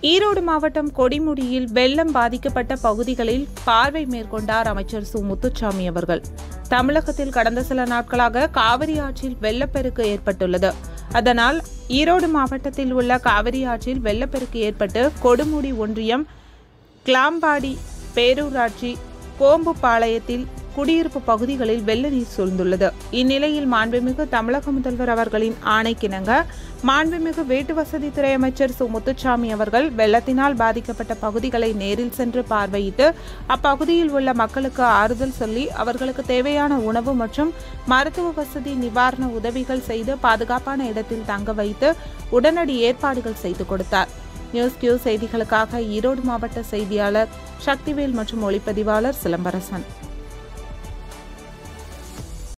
ஈரோடு மாவட்டம் கொடிமுடியில் வெள்ளம் பாதிக்கப்பட்ட பகுதிகளில் பார்வை மேற்கொண்டார் அமைச்சர் சு முத்துச்சாமி அவர்கள் தமிழகத்தில் கடந்த சில நாட்களாக காவிரி ஆற்றில் வெள்ளப்பெருக்கு ஏற்பட்டுள்ளது அதனால் ஈரோடு மாவட்டத்தில் உள்ள காவிரி ஆற்றில் வெள்ளப்பெருக்கு ஏற்பட்டு கொடுமுடி ஒன்றியம் கிளாம்பாடி பேரூராட்சி கோம்புபாளையத்தில் குடியிருப்பு பகுதிகளில் வெள்ள நீர் சூழ்ந்துள்ளது இந்நிலையில் மாண்புமிகு தமிழக முதல்வர் அவர்களின் ஆணைக்கிணங்க மாண்புமிகு வீட்டு வசதித்துறை அமைச்சர் சு முத்துச்சாமி அவர்கள் வெள்ளத்தினால் பாதிக்கப்பட்ட பகுதிகளை நேரில் சென்று பார்வையிட்டு அப்பகுதியில் உள்ள மக்களுக்கு ஆறுதல் சொல்லி அவர்களுக்கு தேவையான உணவு மற்றும் மருத்துவ வசதி நிவாரண உதவிகள் செய்து பாதுகாப்பான இடத்தில் தங்க வைத்து உடனடி ஏற்பாடுகள் செய்து கொடுத்தார் நியூஸ் கியூ செய்திகளுக்காக ஈரோடு மாவட்ட செய்தியாளர் சக்திவேல் மற்றும் ஒளிப்பதிவாளர் சிலம்பரசன்